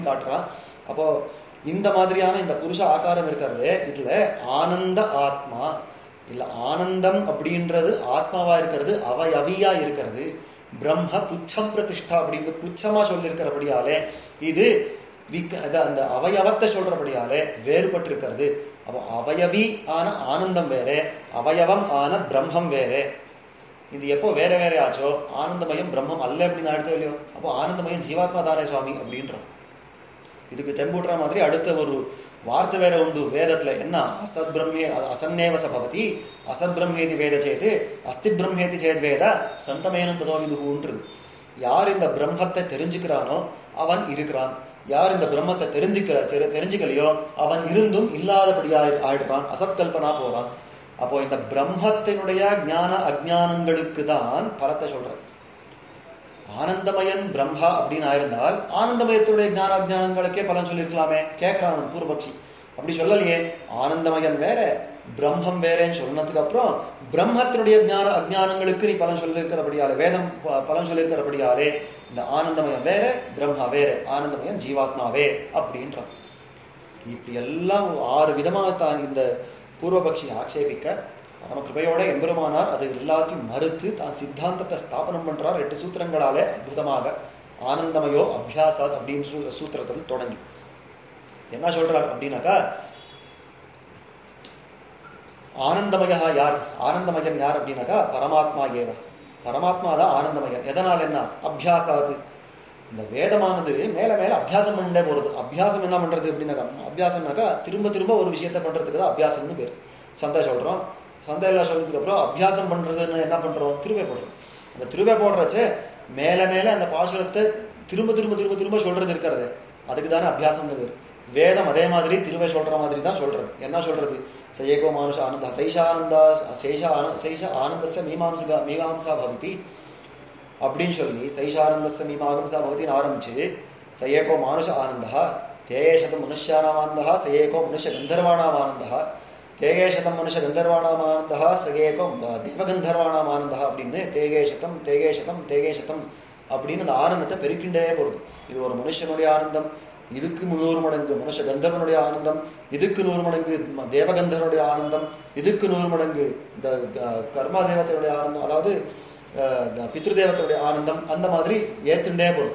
காட்டுறான் அப்போ இந்த மாதிரியான இந்த புருஷ ஆகாரம் இருக்கிறது இதுல ஆனந்த ஆத்மா இல்ல ஆனந்தம் அப்படின்றது ஆத்மாவா இருக்கிறது அவயவியா இருக்கிறது பிரம்ம புச்சம் பிரதிஷ்டா அப்படிங்கிற புச்சமா சொல்லியிருக்கிறபடியாலே இது விக் அது அந்த அவயவத்தை சொல்றபடியாலே வேறுபட்டு இருக்கிறது அப்போ அவயவி ஆன ஆனந்தம் வேற அவயவம் ஆன பிரம்மம் வேற இது எப்போ வேற வேற ஆச்சோ ஆனந்தமயம் பிரம்மம் அல்ல அப்படின்னு ஆயிடுச்சோ இல்லையோ அப்போ ஆனந்தமயம் ஜீவாத்மா தானே சுவாமி அப்படின்றோம் இதுக்கு தெம்பூட்டுற மாதிரி அடுத்த ஒரு வார்த்தை வேற உண்டு வேதத்துல என்ன அசத் பிரம்மே அசன்னேவச பவதி அசத் பிரம்மேதி வேத சேது அஸ்தி பிரம்மேதி சேத் வேத சந்தமேனும் ததோ விதுகுன்றது யார் இந்த பிரம்மத்தை தெரிஞ்சுக்கிறானோ அவன் இருக்கிறான் யார் இந்த பிரம்மத்தை தெரிஞ்சுக்க தெரி- தெரிஞ்சுக்கலையோ அவன் இருந்தும் இல்லாதபடியா ஆயிடுறான் அசத்கல்பனா போறான் அப்போ இந்த பிரம்மத்தினுடைய ஞான அஜ்ஞானங்களுக்கு தான் பலத்தை சொல்றது ஆனந்தமயன் பிரம்மா அப்படின்னு ஆயிருந்தால் ஆனந்தமயத்துடைய ஞான அஜ்ஞானங்களுக்கே பலன் சொல்லியிருக்கலாமே கேட்கறான் அவன் பூர்வபக்ஷி அப்படி சொல்லலையே ஆனந்தமயன் வேற பிரம்மம் வேறேன்னு சொன்னதுக்கு அப்புறம் பிரம்மத்தினுடைய ஞான அஜ்ஞானங்களுக்கு நீ பலன் சொல்லியிருக்கிறபடியாலே வேதம் ப- பலன் சொல்லியிருக்கிறபடியாலே இந்த ஆனந்தமயம் வேற பிரம்மா வேற ஆனந்தமயம் ஜீவாத்மாவே அப்படின்றான் இப்படி எல்லாம் ஆறு விதமாக தான் இந்த பூர்வபக்ஷி ஆட்சேபிக்க பரம கிருபையோட எம்பெருமானார் அது எல்லாத்தையும் மறுத்து தான் சித்தாந்தத்தை ஸ்தாபனம் பண்றார் எட்டு சூத்திரங்களாலே அற்புதமாக ஆனந்தமயோ அபியாசாத் அப்படின்னு சொல்லி சூத்திரத்தில் தொடங்கி என்ன சொல்றார் அப்படின்னாக்கா ஆனந்தமயா யார் ஆனந்தமயன் யார் அப்படின்னாக்கா பரமாத்மா ஏவ பரமாத்மா தான் ஆனந்தமயன் எதனால் என்ன அபியாசாது இந்த வேதமானது மேல மேல அபியாசம் பண்ணிட்டே போறது அபியாசம் என்ன பண்றது அப்படின்னாக்கா அபியாசம்னாக்கா திரும்ப திரும்ப ஒரு விஷயத்தை பண்றதுக்கு தான் அபியாசம்னு பேர் சந்தை சொல்றோம் சந்தையெல்லாம் சொன்னதுக்கு அப்புறம் அபியாசம் பண்றதுன்னு என்ன பண்றோம் திருவே போடுறோம் அந்த திருவே போடுறச்சு மேல மேல அந்த பாசுரத்தை திரும்ப திரும்ப திரும்ப திரும்ப சொல்றது இருக்கிறது அதுக்கு தானே அபியாசம்னு பேர் வேதம் அதே மாதிரி திருவை சொல்ற மாதிரி தான் சொல்றது என்ன சொல்றது சயேகோ மானுஷ ஆனந்த சைஷானந்தா சைஷா ஆன சைஷ ஆனந்தஸ்ய மீமாம்சா மீமாம்சா பவதி அப்படின்னு சொல்லி சைஷானந்தஸ்ய மீமாகம்சா பவதின்னு ஆரம்பிச்சு சயேகோ மானுஷ ஆனந்தா தேயே சதம் மனுஷ்யானாம் ஆனந்தா சயேகோ மனுஷ கந்தர்வாணாம் ஆனந்தா தேயே சதம் மனுஷ கந்தர்வாணாம் ஆனந்தா சயேகோ தேவகந்தர்வாணாம் ஆனந்தா அப்படின்னு தேகே சதம் தேகே சதம் தேகே சதம் அப்படின்னு அந்த ஆனந்தத்தை பெருக்கிண்டே போகிறது இது ஒரு மனுஷனுடைய ஆனந்தம் இதுக்கு நூறு மடங்கு மனுஷ கந்தவனுடைய ஆனந்தம் இதுக்கு நூறு மடங்கு ம- தேவகந்தனுடைய ஆனந்தம் இதுக்கு நூறு மடங்கு இந்த க- கர்மா தேவத்தையுடைய ஆனந்தம் அதாவது அஹ், இந்த பித்ருதேவத்தையுடைய ஆனந்தம் அந்த மாதிரி ஏத்துண்டே போகும்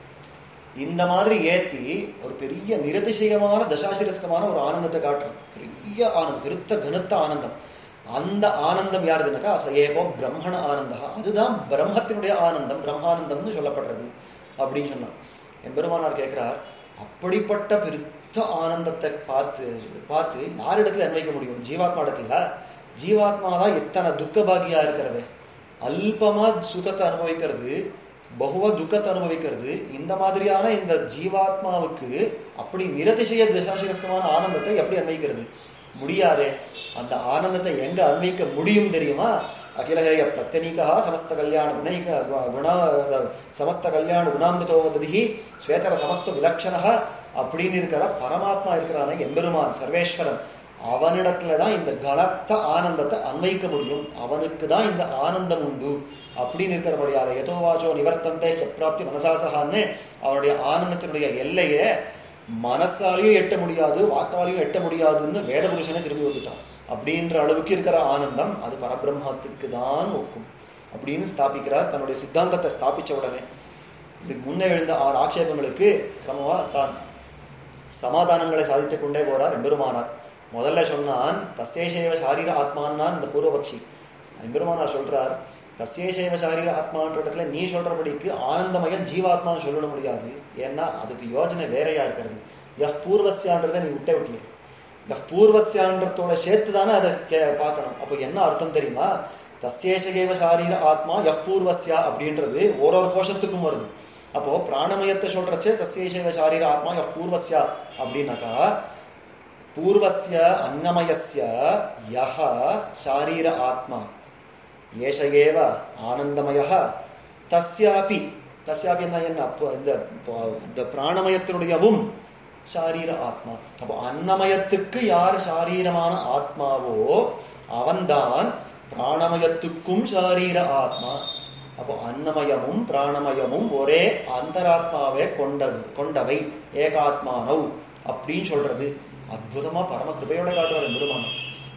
இந்த மாதிரி ஏத்தி ஒரு பெரிய நிரதிசயமான தசாசிரஸ்கமான ஒரு ஆனந்தத்தை காட்டுறது பெரிய ஆனந்தம் பெருத்த கனத்த ஆனந்தம் அந்த ஆனந்தம் யாருதுனாக்கா சயேகோ பிரம்மண ஆனந்தா அதுதான் பிரம்மத்தினுடைய ஆனந்தம் பிரம்மானந்தம்னு சொல்லப்படுறது அப்படின்னு சொன்னான் எம்பெருமானார் கேட்கிறார் அப்படிப்பட்ட பெருத்த ஆனந்தத்தை பார்த்து பார்த்து யாரிடத்துல அன்வைக்க முடியும் ஜீவாத்மா இடத்துல ஜீவாத்மா தான் எத்தனை துக்க பாகியா இருக்கிறது அல்பமா சுகத்தை அனுபவிக்கிறது பகுவ துக்கத்தை அனுபவிக்கிறது இந்த மாதிரியான இந்த ஜீவாத்மாவுக்கு அப்படி நிரதிசய தசாசிரஸ்கமான ஆனந்தத்தை எப்படி அன்வைக்கிறது முடியாதே அந்த ஆனந்தத்தை எங்க அன்வைக்க முடியும் தெரியுமா அகிலஹேய பிரத்யனிகா சமஸ்த கல்யாண குணைக கு- குண சமஸ்த கல்யாண குணாமிருதோபதி ஸ்வேதர சமஸ்த விலட்சணா அப்படின்னு இருக்கிற பரமாத்மா இருக்கிறானே எம்பெருமான் சர்வேஸ்வரன் அவனிடத்துல தான் இந்த கனத்த ஆனந்தத்தை அன்வைக்க முடியும் அவனுக்கு தான் இந்த ஆனந்தம் உண்டு அப்படின்னு இருக்கிறபடியால எதோவாச்சோ நிவர்த்தந்தே எப்பிராப்தி மனசாசகான்னு அவனுடைய ஆனந்தத்தினுடைய எல்லையை மனசாலையும் எட்ட முடியாது வாக்காலையும் எட்ட முடியாதுன்னு வேதபுருஷனை திரும்பி வந்துட்டான் அப்படின்ற அளவுக்கு இருக்கிற ஆனந்தம் அது பரபிரம்மத்துக்கு தான் ஒக்கும் அப்படின்னு ஸ்தாபிக்கிறார் தன்னுடைய சித்தாந்தத்தை ஸ்தாபிச்ச உடனே இதுக்கு முன்னே எழுந்த ஆறு ஆட்சேபங்களுக்கு கிரமமா தான் சமாதானங்களை சாதித்துக் கொண்டே போறார் எம்பெருமானார் முதல்ல சொன்னான் தஸ்யேஷேவ சாரீர ஆத்மான்னான் இந்த பூர்வபக்ஷி எம்பெருமானார் சொல்றார் தஸ்யேஷேவ சாரீர ஆத்மான்ற இடத்துல நீ சொல்றபடிக்கு ஆனந்தமயம் ஜீவாத்மான்னு சொல்லிட முடியாது ஏன்னா அதுக்கு யோஜனை வேறையா இருக்கிறது எஃப் பூர்வசியான்றதை நீ விட்டே விட்டியே எஃப் பூர்வசியான்றதோட சேர்த்து தானே அதை கே பார்க்கணும் அப்போ என்ன அர்த்தம் தெரியுமா தஸ்யேஷகேவ சாரீர ஆத்மா எஃப் பூர்வசியா அப்படின்றது ஒரு ஒரு கோஷத்துக்கும் வருது அப்போ பிராணமயத்தை சொல்றச்சே தஸ்யேஷேவ சாரீர ஆத்மா எஃப் பூர்வசியா அப்படின்னாக்கா பூர்வஸ்ய அன்னமயஸ்ய யஹ சாரீர ஆத்மா ஏஷ ஏவ ஆனந்தமய தஸ்யாபி தஸ்யாபி என்ன என்ன அப்போ இந்த இப்போ இந்த பிராணமயத்தினுடையவும் சாரீர ஆத்மா அப்போ அன்னமயத்துக்கு யார் சாரீரமான ஆத்மாவோ அவன்தான் பிராணமயத்துக்கும் சாரீர ஆத்மா அப்போ அன்னமயமும் பிராணமயமும் ஒரே அந்தராத்மாவே கொண்டது கொண்டவை ஏகாத்மானவ் அப்படின்னு சொல்றது அற்புதமா பரம கிருபையோட காட்டுறாரு பெருமானம்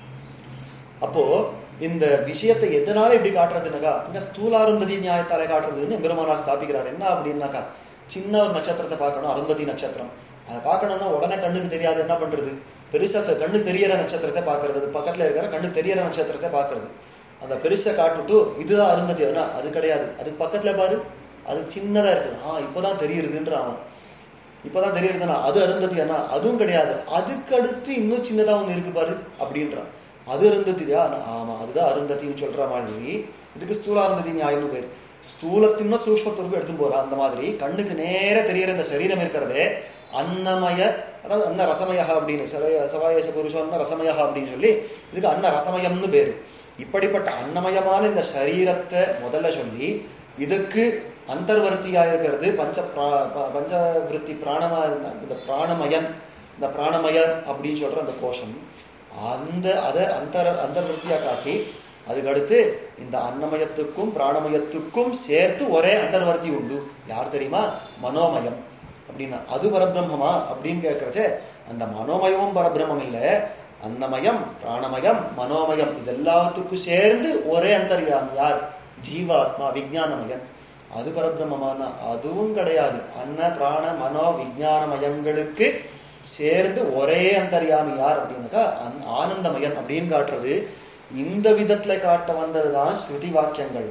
அப்போ இந்த விஷயத்தை எதனால இப்படி காட்டுறதுனாக்கா இங்க ஸ்தூலாருந்ததி நியாயத்தாலே காட்டுறதுன்னு பெருமானார் ஸ்தாபிக்கிறார் என்ன அப்படின்னாக்கா சின்ன ஒரு நட்சத்திரத்தை பார்க்கணும் அருந்ததி நட்சத்திரம் அதை பார்க்கணும்னா உடனே கண்ணுக்கு தெரியாது என்ன பண்றது பெருசா தெ- கண்ணு தெரியற நட்சத்திரத்தை பார்க்கறது அது பக்கத்துல இருக்கிற கண்ணு தெரியற நட்சத்திரத்தை பார்க்கறது அந்த பெருசை காட்டுட்டு இதுதான் அருந்ததி அதுனா அது கிடையாது அதுக்கு பக்கத்துல பாரு அது சின்னதா இருக்குது ஆ இப்போதான் தெரியுதுன்ற அவன் இப்பதான் தெரியுதுன்னா அது அருந்ததி அண்ணா அதுவும் கிடையாது அதுக்கு அடுத்து இன்னும் சின்னதா ஒண்ணு இருக்கு பாரு அப்படின்றான் அது அருந்ததியா ஆமா அதுதான் அருந்ததின்னு சொல்ற மாதிரி இதுக்கு ஸ்தூல அருந்ததி நியாயம்னு பேர் ஸ்தூலத்தின் சூஷ்மத்திற்கு எடுத்து போறா அந்த மாதிரி கண்ணுக்கு நேர தெரியற இந்த சரீரம் இருக்கிறதே அன்னமய அதாவது அன்ன ரசமயா அப்படின்னு சரய- சவாயச புருஷம் ரசமயா அப்படின்னு சொல்லி இதுக்கு அன்ன ரசமயம்னு பேரு இப்படிப்பட்ட அன்னமயமான இந்த சரீரத்தை முதல்ல சொல்லி இதுக்கு அந்தர்வர்த்தியா இருக்கிறது பஞ்ச பிரா- ப- பஞ்சவிருத்தி பிராணமா இருந்த இந்த பிராணமயன் இந்த பிராணமயன் அப்படின்னு சொல்ற அந்த கோஷம் அந்த அதை அந்தர அந்தர்வர்த்தியா காட்டி அதுக்கு அடுத்து இந்த அன்னமயத்துக்கும் பிராணமயத்துக்கும் சேர்த்து ஒரே அந்தர்வர்த்தி உண்டு யார் தெரியுமா மனோமயம் அப்படின்னா அது பரபிரம்மமா அப்படின்னு கேட்கறச்சே அந்த மனோமயமும் பரபிரம்மம் இல்லை அன்னமயம் பிராணமயம் மனோமயம் இது எல்லாத்துக்கும் சேர்ந்து ஒரே அந்தர்யாமி யார் ஜீவாத்மா விஞ்ஞானமயன் அது பரபிரம்மமான அதுவும் கிடையாது அன்ன பிராண மனோ விஞ்ஞானமயங்களுக்கு சேர்ந்து ஒரே அந்தர்யாமி யார் அப்படின்னாக்கா அந்- ஆனந்தமயன் அப்படின்னு காட்டுறது இந்த விதத்துல காட்ட வந்ததுதான் ஸ்ருதி வாக்கியங்கள்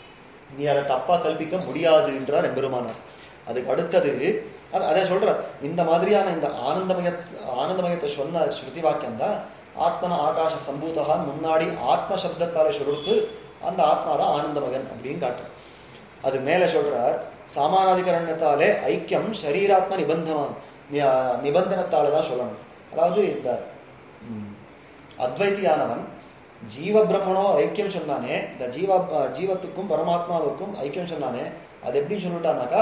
நீ அதை தப்பா கல்பிக்க முடியாதுன்றார் எம்பெருமானார் அதுக்கு அடுத்தது அது அதை சொல்றார் இந்த மாதிரியான இந்த ஆனந்தமய ஆனந்தமயத்தை சொன்ன ஸ்ருதி வாக்கியம் தான் ஆத்மன ஆகாச சம்பூதகான் முன்னாடி ஆத்ம சப்தத்தாலே சொல்லிட்டு அந்த ஆத்மா தான் ஆனந்தமகன் அப்படின்னு காட்டுறார் அது மேலே சொல்றார் சாமானாதிகரண்யத்தாலே ஐக்கியம் சரீராத்ம நிபந்தன நி- நிபந்தனத்தாலே தான் சொல்லணும் அதாவது இந்த ம், அத்வைத்தியானவன் ஜீவ பிரம்மனோ ஐக்கியம் சொன்னானே இந்த ஜீவ ஜீவத்துக்கும் பரமாத்மாவுக்கும் ஐக்கியம் சொன்னானே அது எப்படி சொல்லிட்டானாக்கா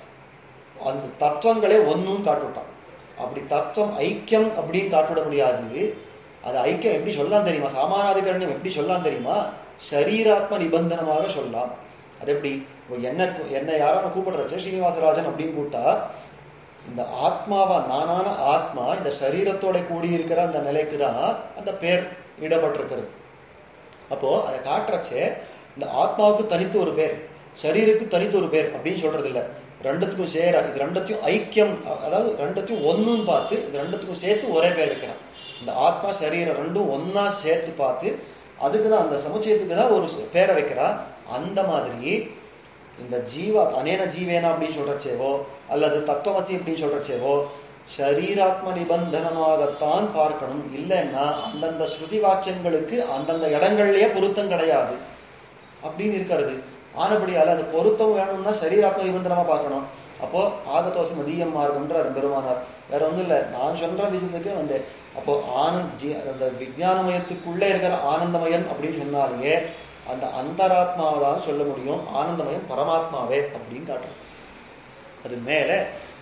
அந்த தத்துவங்களே ஒன்றும் காட்டுவிட்டான் அப்படி தத்துவம் ஐக்கியம் அப்படின்னு காட்டுவிட முடியாது அது ஐக்கியம் எப்படி சொல்லலாம் தெரியுமா சாமானாதிகரண்யம் எப்படி சொல்லலாம் தெரியுமா சரீராத்ம நிபந்தனமாக சொல்லலாம் அது எப்படி இப்போ என்ன என்னை யாரான கூப்பிடுறச்சே ஸ்ரீனிவாசராஜன் அப்படின்னு கூப்பிட்டா இந்த ஆத்மாவா நானான ஆத்மா இந்த சரீரத்தோட கூடியிருக்கிற அந்த நிலைக்கு தான் அந்த பேர் இடப்பட்டிருக்கிறது அப்போ அதை காட்டுறச்சே இந்த ஆத்மாவுக்கு தனித்து ஒரு பேர் சரீருக்கு தனித்து ஒரு பேர் அப்படின்னு சொல்றது இல்ல ரெண்டுத்துக்கும் சேர இது ரெண்டத்தையும் ஐக்கியம் அ- அதாவது ரெண்டத்தையும் ஒண்ணுன்னு பார்த்து இது ரெண்டுத்துக்கும் சேர்த்து ஒரே பேர் வைக்கிறான் இந்த ஆத்மா சரீரம் ரெண்டும் ஒண்ணா சேர்த்து பார்த்து அதுக்கு தான் அந்த சமுச்சயத்துக்கு தான் ஒரு ச- பேரை வைக்கிறா அந்த மாதிரி இந்த ஜீவ அனேன ஜீவேனா அப்படின்னு சொல்றச்சேவோ அல்லது தத்துவமசி அப்படின்னு சொல்றச்சேவோ சரீராத்ம நிபந்தனமாகத்தான் பார்க்கணும் இல்லைன்னா அந்தந்த ஸ்ருதி வாக்கியங்களுக்கு அந்தந்த இடங்கள்லயே பொருத்தம் கிடையாது அப்படின்னு இருக்கிறது ஆனபடியால அது பொருத்தம் வேணும்னா சரீராத்ம நிபந்தனமா பார்க்கணும் அப்போ ஆகதோசம் மதியம் மார்க்கம்ன்றார் பெருமானார் வேற ஒண்ணும் இல்லை நான் சொல்ற விஷயத்துக்கு வந்து அப்போ ஆனந்த் ஜீ அந்த விஞ்ஞானமயத்துக்குள்ளே இருக்கிற ஆனந்தமயன் அப்படின்னு சொன்னாலேயே அந்த அந்தராத்மாவை தான் சொல்ல முடியும் ஆனந்தமயன் பரமாத்மாவே அப்படின்னு காட்டுறோம் அது மேலே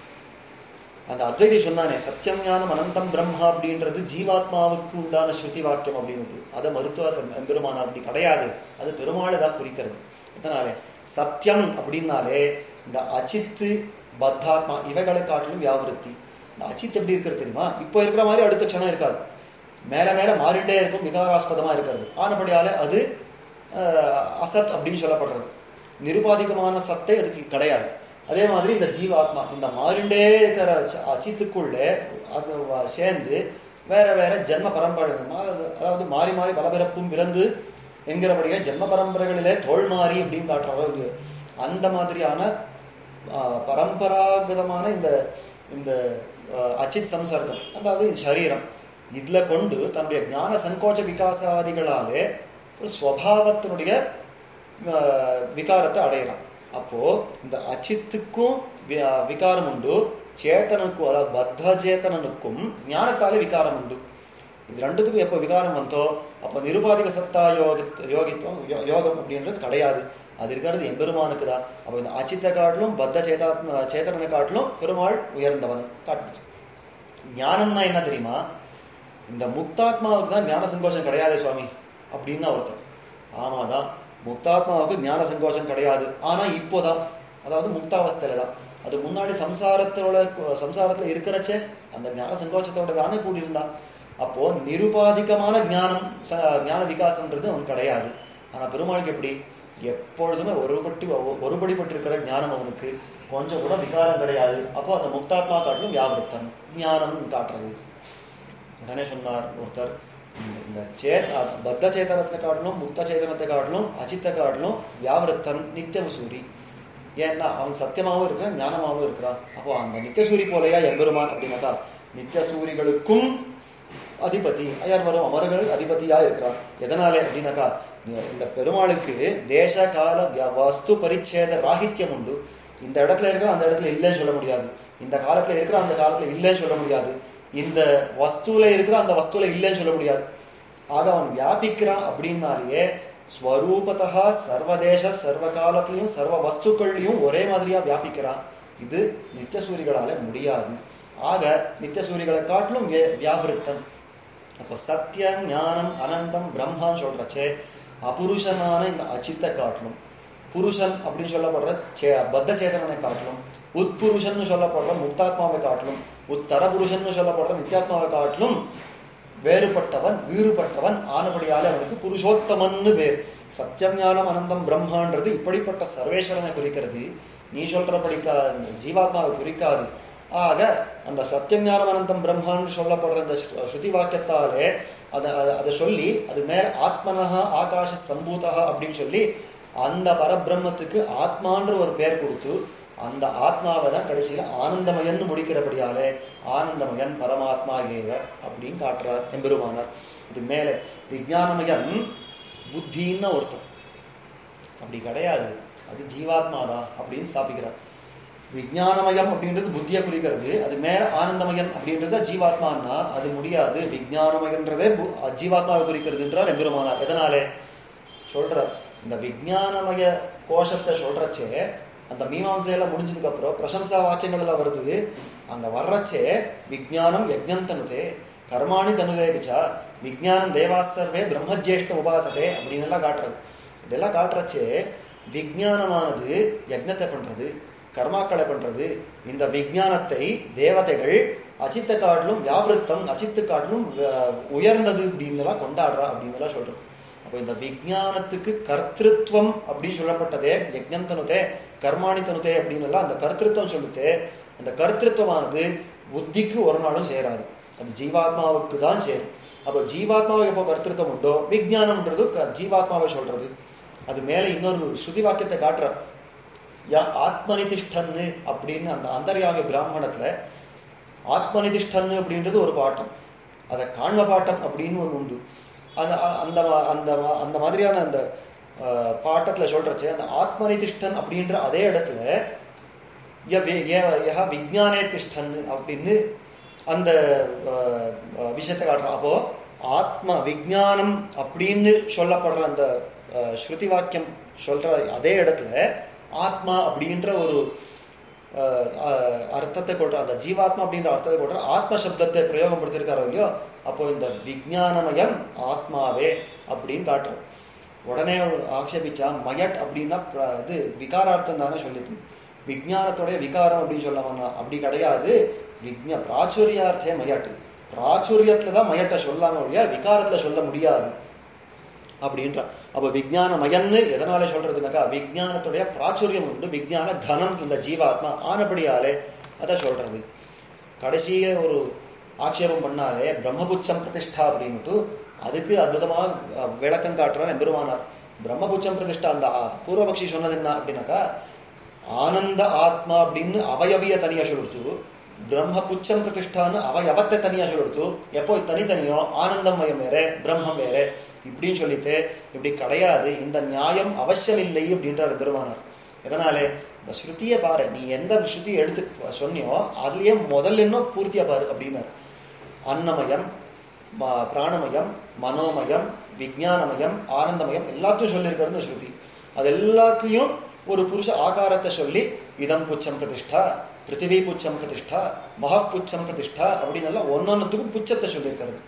அந்த அத்வைதி சொன்னானே சத்தியம் ஞானம் அனந்தம் பிரம்மா அப்படின்றது ஜீவாத்மாவுக்கு உண்டான ஸ்ருதி வாக்கியம் அப்படின்னு அதை மருத்துவர் எம்பெருமானார் அப்படி கிடையாது அது பெருமாளை தான் குறிக்கிறது இதனாலே சத்தியம் அப்படின்னாலே இந்த அச்சித்து பத்தாத்மா இவைகளை காட்டிலும் வியாவிருத்தி இந்த அச்சித் எப்படி இருக்கிறது தெரியுமா இப்போ இருக்கிற மாதிரி அடுத்த க்ஷணம் இருக்காது மேல மேல மாறிண்டே இருக்கும் விகாராஸ்பதமா இருக்கிறது ஆனபடியால அது அஹ், அசத் அப்படின்னு சொல்லப்படுறது நிருபாதிகமான சத்தை அதுக்கு கிடையாது அதே மாதிரி இந்த ஜீவாத்மா இந்த மாறிண்டே இருக்கிற அச்ச- அச்சித்துக்குள்ளே அது வ- சேர்ந்து வேற வேற ஜென்ம பரம்பரை மா- அதாவது மாறி மாறி பலபிறப்பும் பிறந்து என்கிறபடியே ஜென்ம பரம்பரைகளிலே தோல் மாறி அப்படின்னு காட்டுறதோ இல்லையோ அந்த மாதிரியான ஆஹ், பரம்பராகதமான இந்த இந்த ஆஹ், அச்சித் சம்சர்க்கம் அதாவது சரீரம் இதுல கொண்டு தன்னுடைய ஞான சங்கோச்ச விகாசாதிகளாலே ஒரு ஸ்வபாவத்தினுடைய ஆஹ், விகாரத்தை அடையலாம் அப்போ இந்த அச்சித்துக்கும் வி- ஆஹ், விகாரம் உண்டு சேத்தனுக்கும் அதாவது பத்த சேத்தனனுக்கும் ஞானத்தாலே விகாரம் உண்டு இது ரெண்டுத்துக்கும் எப்போ விகாரம் வந்தோ அப்போ நிருபாதிக சத்தா யோகித் யோகித்துவம் யோ- யோகம் அப்படின்றது கிடையாது அது இருக்கிறது எம்பெருமானுக்கு தான் அப்போ இந்த அச்சித்தை காட்டிலும் பத்த சேதாத்ம சேதனனை காட்டிலும் பெருமாள் உயர்ந்தவன் காட்டுச்சு ஞானம்னா என்ன தெரியுமா இந்த முக்தாத்மாவுக்கு தான் ஞான சங்கோஷம் கிடையாதே சுவாமி அப்படின்னு தான் ஒருத்தன் ஆமாதான் முக்தாத்மாவுக்கு ஞான சங்கோச்சம் கிடையாது ஆனா இப்போதான் அதாவது முக்தாவஸ்தையில தான் அது முன்னாடி சம்சாரத்தோட சம்சாரத்துல இருக்கிறச்சே அந்த ஞான சங்கோச்சத்தோட தானே கூடியிருந்தான் அப்போ நிருபாதிகமான ஞானம் ச- ஞான விகாசம்ன்றது அவனுக்கு கிடையாது ஆனா பெருமாளுக்கு எப்படி எப்பொழுதுமே ஒருபட்டி ஒருபடிப்பட்டிருக்கிற ஞானம் அவனுக்கு கொஞ்சம் கூட விகாரம் கிடையாது அப்போ அந்த முக்தாத்மா காட்டிலும் வியாவிருத்தம் ஞானம் காட்டுறது உடனே சொன்னார் ஒருத்தர் இந்த- இந்த சேத் அ- பத்த சேதனத்தை காட்டிலும் முக்த சேதனத்தை காட்டிலும் அச்சித்த காட்டிலும் வியாவிருத்தன் நித்தியம் சூரி ஏன்னா அவன் சத்தியமாகவும் இருக்கிறான் ஞானமாகவும் இருக்கிறான் அப்போ அந்த நித்தியசூரி போலையா எம்பெருமான் அப்படின்னாக்கா நித்தியசூரிகளுக்கும் அதிபதி அயார் வரும் அமர்கள் அதிபதியா இருக்கிறான் எதனாலே அப்படின்னாக்கா இந்த- இந்த பெருமாளுக்கு தேச கால விய- வஸ்து பரிச்சேத ராகித்யம் உண்டு இந்த இடத்துல இருக்கிற அந்த இடத்துல இல்லைன்னு சொல்ல முடியாது இந்த காலத்துல இருக்கிற அந்த காலத்துல இல்லைன்னு சொல்ல முடியாது இந்த வஸ்துல இருக்கிற அந்த வஸ்துல இல்லைன்னு சொல்ல முடியாது ஆக அவன் வியாபிக்கிறான் அப்படின்னாலேயே ஸ்வரூபத்தகா சர்வதேச சர்வ காலத்திலையும் சர்வ வஸ்துக்கள்லையும் ஒரே மாதிரியா வியாபிக்கிறான் இது நித்தியசூரிகளால முடியாது ஆக நித்தியசூரிகளை காட்டிலும் வே- வியாவிருத்தம் அப்போ சத்தியம் ஞானம் அனந்தம் பிரம்மான்னு சொல்றச்சே அபுருஷனான இந்த அச்சித்த காட்டிலும் புருஷன் அப்படின்னு சொல்லப்படுற சே பத்த சேதனனை காட்டிலும் உட்புருஷன்னு சொல்லப்படுற முக்தாத்மாவை காட்டிலும் உத்தர புருஷன்னு சொல்லப்படுற நித்யாத்மாவை காட்டிலும் வேறுபட்டவன் வீறுபட்டவன் ஆனபடியாலே அவனுக்கு புருஷோத்தமன்னு பேர் சத்தியம் ஞானம் அனந்தம் பிரம்மான்றது இப்படிப்பட்ட சர்வேஸ்வரனை குறிக்கிறது நீ சொல்றபடிக்கா ஜீவாத்மாவை குறிக்காது ஆக அந்த சத்தியம் ஞானம் அனந்தம் பிரம்மான்னு சொல்லப்படுற இந்த ஸ்ரு- ஸ்ருதி வாக்கியத்தாலே அதை அதை- அதை சொல்லி அது மேல ஆத்மனஹா ஆகாஷ சம்பூதா அப்படின்னு சொல்லி அந்த பரபிரம்மத்துக்கு ஆத்மான்ற ஒரு பெயர் கொடுத்து அந்த ஆத்மாவை தான் கடைசியில் ஆனந்தமயன்னு முடிக்கிறபடியாலே ஆனந்தமயன் பரமாத்மா ஏவ அப்படின்னு காட்டுறார் எம்பெருமானார் இது மேலே விஞ்ஞானமயன் புத்தின்னு ஒருத்தன் அப்படி கிடையாது அது ஜீவாத்மா தான் அப்படின்னு ஸ்தாபிக்கிறார் விஞ்ஞானமயம் அப்படின்றது புத்தியை குறிக்கிறது அது மேல ஆனந்தமயன் அப்படின்றத ஜீவாத்மான்னா அது முடியாது விஞ்ஞானமயன்றதே பு- ஜீவாத்மாவை குறிக்கிறதுன்றார் எம்பெருமானார் எதனாலே சொல்றார் இந்த விஞ்ஞானமய கோஷத்தை சொல்றச்சே அந்த மீமாம்சையில முடிஞ்சதுக்கு அப்புறம் பிரசம்சா வாக்கியங்கள் எல்லாம் வருது அங்க வர்றச்சே விஞ்ஞானம் யஜ்ஞம் தனுதே கர்மாணி தனுதே பிச்சா விஞ்ஞானம் தேவாசர்வே பிரம்மஜேஷ்ட உபாசதே அப்படின்னு எல்லாம் காட்டுறது இதெல்லாம் காட்டுறச்சே விஞ்ஞானமானது யஜ்ஞத்தை பண்றது கர்மாக்களை பண்றது இந்த விஞ்ஞானத்தை தேவதைகள் அச்சித்த காட்டிலும் வியாவிருத்தம் அச்சித்து காட்டிலும் அஹ், உயர்ந்தது அப்படின்னு எல்லாம் கொண்டாடுறா அப்படின்னு எல்லாம் சொல்றது அப்போ இந்த விஞ்ஞானத்துக்கு கர்த்திருவம் அப்படின்னு சொல்லப்பட்டதே யஜ்ஞம் தனுதே கர்மாணி தனுதே அப்படின்னு எல்லாம் அந்த கர்த்திருவம் சொல்லுதே அந்த கர்த்திருவமானது புத்திக்கு ஒரு நாளும் சேராது அது ஜீவாத்மாவுக்கு தான் சேரும் அப்போ ஜீவாத்மாவுக்கு எப்போ கர்த்திருவம் உண்டோ விஞ்ஞானம்ன்றது க- ஜீவாத்மாவை சொல்றது அது மேலே இன்னொரு ஸ்ருதி வாக்கியத்தை காட்டுறார் யா ஆத்மனிதிஷ்டன்னு அப்படின்னு அந்த அந்தர்யாமி பிராமணத்துல ஆத்மனிதிஷ்டன்னு அப்படின்றது ஒரு பாட்டம் அதை காண்ம பாட்டம் அப்படின்னு ஒன்று உண்டு அந்த அ- அந்த மா- அந்த மா- அந்த மாதிரியான அந்த அஹ், பாட்டத்துல சொல்றச்சு அந்த ஆத்மனிதிஷ்டன் அப்படின்ற அதே இடத்துல ய வே- ய- யஹ விஜானே திஷ்டன் அப்படின்னு அந்த அஹ், அஹ், விஷயத்தை காட்டுறோம் அப்போ ஆத்ம விஜானம் அப்படின்னு சொல்லப்படுற அந்த அஹ், ஸ்ருதி வாக்கியம் சொல்ற அதே இடத்துல ஆத்மா அப்படின்ற ஒரு அஹ், அஹ், அர்த்தத்தை கொள்ற அந்த ஜீவாத்மா அப்படின்ற அர்த்தத்தை கொள்ற ஆத்ம சப்தத்தை பிரயோகம் படுத்திருக்காரோ இல்லையோ அப்போ இந்த விஜானமயம் ஆத்மாவே அப்படின்னு காட்டுறோம் உடனே ஆக்ஷேபிச்சா மயட் அப்படின்னா பிர- இது விகாரார்த்தம் தானே சொல்லுது விஜானத்தோடைய விகாரம் அப்படின்னு சொல்லாமண்ணா அப்படி கிடையாது விஜ்ஞ பிராச்சுரியார்த்தே மயட்டு பிராச்சுரியத்துல தான் மயட்டை சொல்லாம ஒழிய விகாரத்துல சொல்ல முடியாது அப்படின்றான் அப்போ விஜயானமயன்னு எதனால சொல்றதுனாக்கா விஜயானத்துடைய பிராச்சுரியம் உண்டு விஜயான கனம் இந்த ஜீவாத்மா ஆனபடியாலே அதை சொல்றது கடைசியே ஒரு ஆட்சேபம் பண்ணாலே பிரம்மபுச்சம் பிரதிஷ்டா அப்படின்னுட்டு அதுக்கு அற்புதமாக அஹ், விளக்கம் காட்டுறான் எம்பெருமானார் பிரம்மபுச்சம் பிரதிஷ்டா அந்த அஹ், பூர்வபக்ஷி சொன்னது என்ன அப்படின்னாக்கா ஆனந்த ஆத்மா அப்படின்னு அவயவிய தனியா சொல்லிடுச்சு பிரம்ம புச்சம் பிரதிஷ்டான்னு அவயவத்தை தனியா சொல்லிடுச்சு எப்போ தனித்தனியோ ஆனந்தமயம் வேற பிரம்மம் வேற இப்படின்னு சொல்லிட்டு இப்படி கிடையாது இந்த நியாயம் அவசியம் இல்லை அப்படின்றார் பெருமானார் எதனாலே இந்த ஸ்ருதியை பாரு நீ எந்த ஸ்ருதி எடுத்து சொன்னியோ அதுலயே முதல்ல இன்னும் பூர்த்தியா பாரு அப்படின்னார் அன்னமயம் ம- பிராணமயம் மனோமயம் விஞ்ஞானமயம் ஆனந்தமயம் எல்லாத்தையும் சொல்லியிருக்காரு இந்த ஸ்ருதி அது எல்லாத்தையும் ஒரு புருஷ ஆகாரத்தை சொல்லி இதம் புச்சம் பிரதிஷ்டா பிருத்திவி புச்சம் பிரதிஷ்டா மகப் புச்சம் பிரதிஷ்டா அப்படின்னு எல்லாம் ஒன்னொன்னுத்துக்கும் புச்சத்தை சொல்லியிருக்கிறது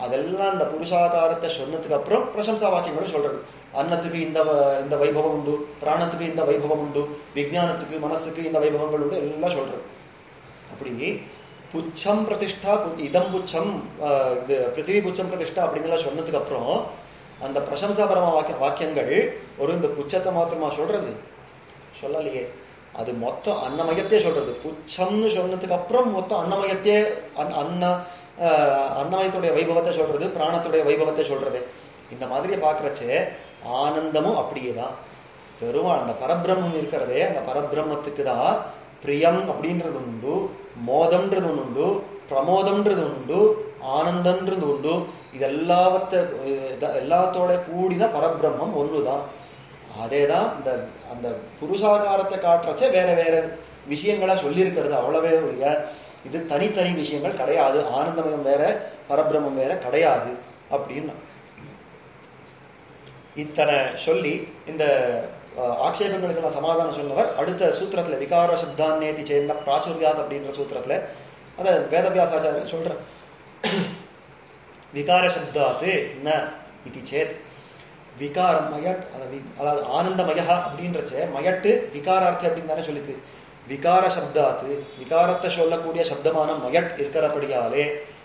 அதெல்லாம் இந்த புருஷாகாரத்தை சொன்னதுக்கு அப்புறம் பிரசம்சா வாக்கியங்களும் சொல்றது அன்னத்துக்கு இந்த வ- இந்த வைபவம் உண்டு பிராணத்துக்கு இந்த வைபவம் உண்டு விஞ்ஞானத்துக்கு மனசுக்கு இந்த வைபவங்கள் உண்டு எல்லாம் சொல்றது அப்படி புச்சம் பிரதிஷ்டா பு- இதம் புச்சம் ஆஹ், இது பிருத்திவி புச்சம் பிரதிஷ்டா அப்படின்னுலாம் சொன்னதுக்கு அப்புறம் அந்த பிரசம்சாபரம வாக்கிய வாக்கியங்கள் ஒரு இந்த புச்சத்தை மாத்திரமா சொல்றது சொல்லலையே அது மொத்தம் அன்னமயத்தையே சொல்றது புச்சம்னு சொன்னதுக்கு அப்புறம் மொத்தம் அன்னமயத்தையே அன்- அன்ன ஆஹ், அன்னமயத்துடைய வைபவத்தை சொல்றது பிராணத்துடைய வைபவத்தை சொல்றது இந்த மாதிரி பார்க்கறச்சே ஆனந்தமும் அப்படியே தான் பெருமாள் அந்த பரபிரம்மம் இருக்கிறதே அந்த பரபிரம்மத்துக்கு தான் பிரியம் அப்படின்றது உண்டு மோதம்ன்றது ஒன்று உண்டு பிரமோதம்ன்றது உண்டு ஆனந்தம்ன்றது உண்டு இது எல்லாவற்ற இத- எல்லாத்தோட கூடின பரபிரம்மம் ஒன்று தான் அதே தான் இந்த அந்த புருஷாகாரத்தை காட்டுறச்சே வேற வேற விஷயங்களா சொல்லியிருக்கிறது அவ்வளவே ஒழிய இது தனித்தனி விஷயங்கள் கிடையாது ஆனந்தமயம் வேற பரபிரம்மம் வேற கிடையாது அப்படின்னு இத்தனை சொல்லி இந்த அஹ், ஆக்ஷேபங்களுக்கெல்லாம் சமாதானம் சொன்னவர் அடுத்த சூத்திரத்துல விகார சப்தான்னேதி சேர்ந்த பிராச்சுரியாத் அப்படின்ற சூத்திரத்துல அதை வேதவியாசாச்சாரியர் சொல்ற விகார சப்தாத்து ந இது சேத் விகாரம் மயட் அத வி- அதாவது ஆனந்தமயா அப்படின்றச்ச மயட்டு விகாரார்த்தி அப்படின்னு தானே சொல்லிது விகார சப்தாத்து விகாரத்தை சொல்லக்கூடிய சப்தமான மயட் இருக்கிறபடியாலே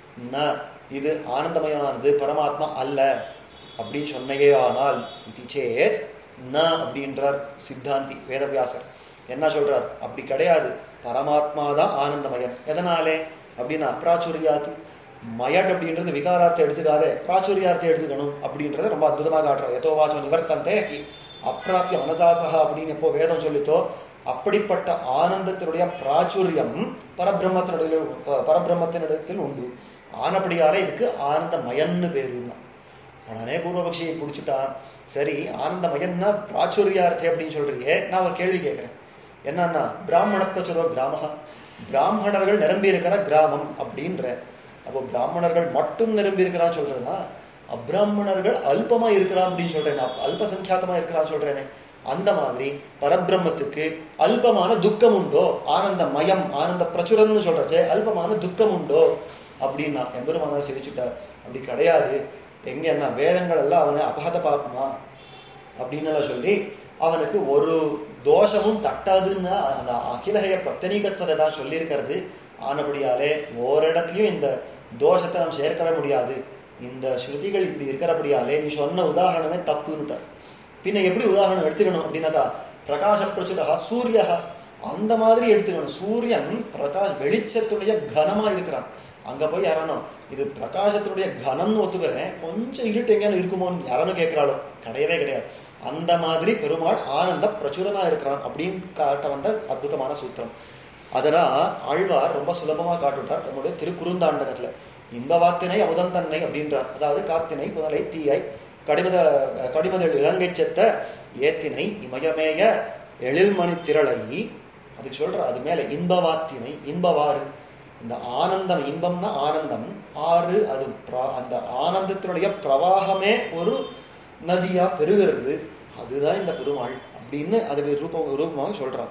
ந இது ஆனந்தமயமானது பரமாத்மா அல்ல அப்படின்னு சொன்னையே ஆனால் இது சேத் ந அப்படின்றார் சித்தாந்தி வேதவியாசர் என்ன சொல்றார் அப்படி கிடையாது பரமாத்மா தான் ஆனந்தமயம் எதனாலே அப்படின்னா அப்ராச்சுரியாத்து மயட் அப்படின்றது விகாரார்த்தம் எடுத்துக்காதே பிராச்சுரியார்த்தம் எடுத்துக்கணும் அப்படின்றத ரொம்ப அற்புதமாக காட்டுறார் எதோ வாச்சோ நிவர்த்தந்தே ஹி அப்பிராப்பிய மனசாசகா அப்படின்னு எப்போ வேதம் சொல்லித்தோ அப்படிப்பட்ட ஆனந்தத்தினுடைய பிராச்சுரியம் பரபிரம்மத்தினுடைய ப- பரபிரம்மத்தினிடத்தில் உண்டு ஆனப்படியாலே இதுக்கு ஆனந்தமயன்னு பேருன்னா உடனே பூர்வபக்ஷியை பிடிச்சிட்டான் சரி ஆனந்தமயன்னா பிராச்சுரியார்த்தே அப்படின்னு சொல்றியே நான் ஒரு கேள்வி கேட்குறேன் என்னன்னா பிராமண பிரச்சுரோ கிராமஹா பிராமணர்கள் நிரம்பி இருக்கிற கிராமம் அப்படின்ற அப்போ பிராமணர்கள் மட்டும் நிரம்பி இருக்கிறான்னு சொல்றேன்னா அப்ராமணர்கள் அல்பமா இருக்கிறான் அப்படின்னு சொல்றேன் நான் அல்பசங்கியாத்தமா இருக்கிறான்னு சொல்றேனே அந்த மாதிரி பரபிரம்மத்துக்கு அல்பமான துக்கம் உண்டோ ஆனந்த மயம் ஆனந்த பிரச்சுரம்னு சொல்றச்சே அல்பமான துக்கம் உண்டோ அப்படின்னா எம்பெருமானார் சிரிச்சுட்டார் அப்படி கிடையாது எங்க என்ன வேதங்கள் எல்லாம் அவனை அபகத பாப்பமா அப்படின்னு எல்லாம் சொல்லி அவனுக்கு ஒரு தோஷமும் தட்டாதுன்னு அந்த அகிலகைய பிரத்தனீகத்துவத்தை தான் சொல்லியிருக்கிறது ஆனபடியாலே ஓரிடத்துலயும் இந்த தோஷத்தை நாம் சேர்க்கவே முடியாது இந்த ஸ்ருதிகள் இப்படி இருக்கிறபடியாலே நீ சொன்ன உதாரணமே தப்புன்னுட்டார் பின்ன எப்படி உதாரணம் எடுத்துக்கணும் அப்படின்னாக்கா பிரகாச பிரச்சுரா சூரியஹா அந்த மாதிரி எடுத்துக்கணும் சூரியன் பிரகாஷ் வெளிச்சத்துடைய கனமா இருக்கிறான் அங்க போய் யாரானோ இது பிரகாசத்தினுடைய கனம்னு ஒத்துக்கிறேன் கொஞ்சம் இருட்டு எங்கேயானு இருக்குமோன்னு யாரானும் கேட்கிறாளோ கிடையவே கிடையாது அந்த மாதிரி பெருமாள் ஆனந்த பிரச்சுரனா இருக்கிறான் அப்படின்னு காட்ட வந்த அற்புதமான சூத்திரம் அதெல்லாம் ஆழ்வார் ரொம்ப சுலபமா காட்டுட்டார் தன்னுடைய திருக்குறுந்தாண்டகத்துல இந்த வாத்தினை அமுதன் தன்னை அப்படின்றார் அதாவது காத்தினை புனலை தீயை கடிமத கடிமதல் இலங்கை செத்த ஏத்தினை இமயமேய எழில்மணி திரளை அதுக்கு சொல்ற அது மேல இன்பவாத்தினை இன்பவாறு இந்த ஆனந்தம் இன்பம்னா ஆனந்தம் ஆறு அது பிரா- அந்த ஆனந்தத்தினுடைய பிரவாகமே ஒரு நதியா பெருகிறது அதுதான் இந்த பெருமாள் அப்படின்னு அதுக்கு ரூபம் ரூபமாக சொல்றான்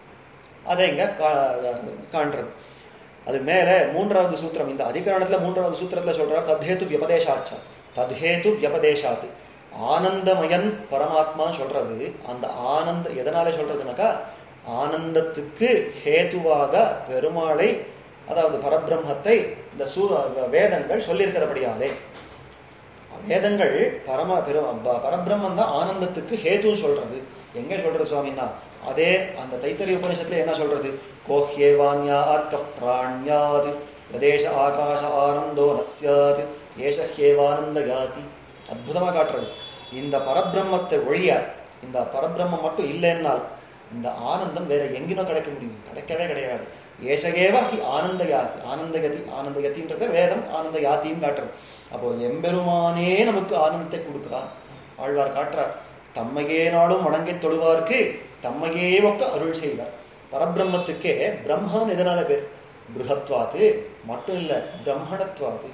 அதை இங்க கா- காண்றது அது மேல மூன்றாவது சூத்திரம் இந்த அதிகரணத்துல மூன்றாவது சூத்திரத்துல சொல்றார் தத்ஹேத்து வியபதேசாச்சா தத்ஹேத்து வியபதேசாத்து ஆனந்தமயன் பரமாத்மா சொல்றது அந்த ஆனந்த எதனால சொல்றதுனாக்கா ஆனந்தத்துக்கு ஹேதுவாக பெருமாளை அதாவது பரபிரம்மத்தை இந்த சூ வேதங்கள் சொல்லியிருக்கிறபடியாலே வேதங்கள் பரம பெரு ப- பிரம்மம் தான் ஆனந்தத்துக்கு ஹேத்துன்னு சொல்றது எங்க சொல்றது சுவாமின்னா அதே அந்த தைத்தரிய உபனிஷத்துல என்ன சொல்றது கோஹ்யேவான்யாத் கஃப் பிராண்யாத் யதேஷ ஆகாஷ ஆனந்தோ நஸ்யாத் ஏஷ ஹேவானந்த யாதி அற்புதமா காட்டுறது இந்த பரபிரம்மத்தை ஒழிய இந்த பரபிரம்மம் மட்டும் இல்லைன்னால் இந்த ஆனந்தம் வேற எங்கினோ கிடைக்க முடியும் கிடைக்கவே கிடையாது ஏஷகேவ ஹி ஆனந்த யாதி ஆனந்தகதி ஆனந்தகதின்றத வேதம் ஆனந்த யாத்தின்னு காட்டுறது அப்போ எம்பெருமானே நமக்கு ஆனந்தத்தை கொடுக்கிறான் ஆழ்வார் காட்டுறார் தம்மையே நாளும் வணங்கி தொழுவார்க்கு தம்மையே ஒக்க அருள் செய்வார் பரபிரம்மத்துக்கே பிரம்மான் எதனால பேர் பிருகத்வாத்து மட்டும் இல்ல பிரம்மணத்வாத்து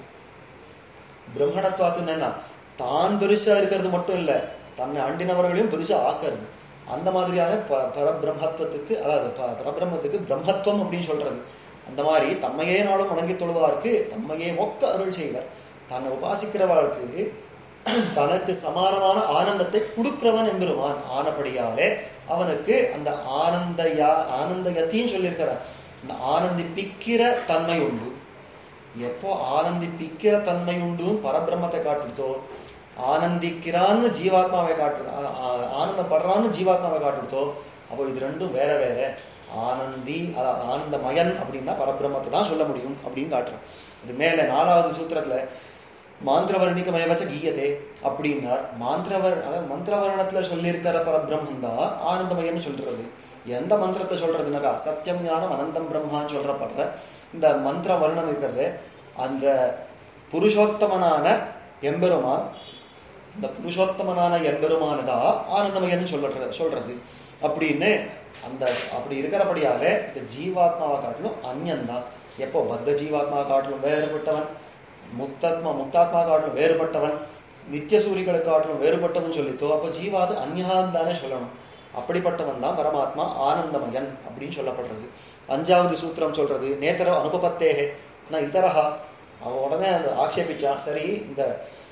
பிரம்மணத்வாத்துன்னு என்ன தான் பெருசா இருக்கிறது மட்டும் இல்ல தன்னை அண்டினவர்களையும் பெருசா ஆக்கிறது அந்த மாதிரியான ப பரபிரம்மத்துவத்துக்கு அதாவது ப- பரபிரம்மத்துக்கு பிரம்மத்துவம் அப்படின்னு சொல்றது அந்த மாதிரி தம்மையே நாளும் வணங்கி தொழுவார்க்கு தம்மையே ஒக்க அருள் செய்வர் தன்னை உபாசிக்கிறவளுக்கு தனக்கு சமானமான ஆனந்தத்தை கொடுக்கிறவன் எம்பெருமான் ஆனபடியாலே அவனுக்கு அந்த ஆனந்த யா ஆனந்தயத்தையும் சொல்லியிருக்கிறார் இந்த ஆனந்திப்பிக்கிற தன்மை உண்டு எப்போ ஆனந்திப்பிக்கிற தன்மை உண்டு பரபிரம்மத்தை காட்டுறதோ ஆனந்திக்கிறான்னு ஜீவாத்மாவை காட்டுறது ஆ- ஆ- ஆனந்தப்படுறான்னு ஜீவாத்மாவை காட்டுறதோ அப்போ இது ரெண்டும் வேற வேற ஆனந்தி அதாவது ஆனந்தமயன் அப்படின்னா பரபிரம்மத்தை தான் சொல்ல முடியும் அப்படின்னு காட்டுறோம் இது மேலே நாலாவது சூத்திரத்துல மாந்திரவர்ணிகமயவச்ச கீயத்தே அப்படின்னார் மாந்திரவர் அதாவது மந்திரவர்ணத்துல சொல்லியிருக்கிற பரபிரம்மன் தான் ஆனந்தமயன்னு சொல்றது எந்த மந்திரத்தை சொல்றதுனாக்கா சத்தியம் ஞானம் அனந்தம் பிரம்மான்னு சொல்றப்படுற இந்த மந்திர வர்ணம் இருக்கிறது அந்த புருஷோத்தமனான எம்பெருமான் இந்த புருஷோத்தமனான எம்பெருமானதா ஆனந்தமயன்னு சொல்றது சொல்றது அப்படின்னு அந்த அப்படி இருக்கிறபடியாலே இந்த ஜீவாத்மாவை காட்டிலும் அந்யன்தான் எப்போ பத்த ஜீவாத்மா காட்டிலும் வேறுபட்டவன் முக்தாத்மா முக்தாத்மா காட்டிலும் வேறுபட்டவன் நித்திய சூரிகளை காட்டிலும் வேறுபட்டவன் சொல்லித்தோ அப்போ ஜீவாது அந்யகான் தானே சொல்லணும் அப்படிப்பட்டவன் தான் பரமாத்மா ஆனந்தமயன் அப்படின்னு சொல்லப்படுறது அஞ்சாவது சூத்திரம் சொல்றது நேத்தர அனுபபத்தேகே நான் இதரஹா அவன் உடனே அந்த ஆக்ஷேபிச்சா சரி இந்த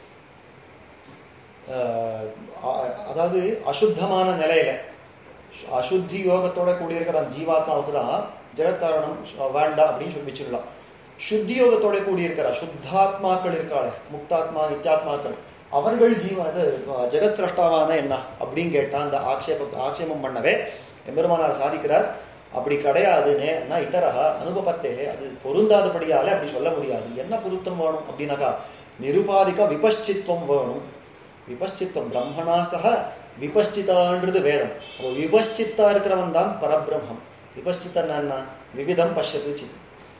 அஹ், அ- அதாவது அசுத்தமான நிலையில சு- அசுத்தி யோகத்தோட கூடியிருக்கிற அந்த ஜீவாத்மாவுக்கு தான் ஜெகத்காரணம் சு- வேண்டாம் அப்படின்னு சொல்லி வச்சுடலாம் சுத்தி யோகத்தோட கூடியிருக்கிற சுத்தாத்மாக்கள் இருக்காளே முக்தாத்மா நித்யாத்மாக்கள் அவர்கள் ஜீவ இது அஹ், ஜெகத் சிரஷ்டாவான என்ன அப்படின்னு கேட்டா அந்த ஆக்ஷேப ஆக்ஷேபம் பண்ணவே எம்பெருமானார் சாதிக்கிறார் அப்படி கிடையாதுன்னு என்ன இதரகா அனுபவத்தே அது பொருந்தாதபடியாலே அப்படி சொல்ல முடியாது என்ன பொருத்தம் வேணும் அப்படின்னாக்கா நிருபாதிக விபஷ்சித்வம் வேணும் விபஷ்சித்தம் பிரம்மணா சக விபஷ்சிதான்றது வேதம் அப்போ விபஷ்சித்தா இருக்கிறவன் தான் பரபிரம்மம் விபஷ்சித்தன்னா என்ன விவிதம் பஷ்யத்து சித்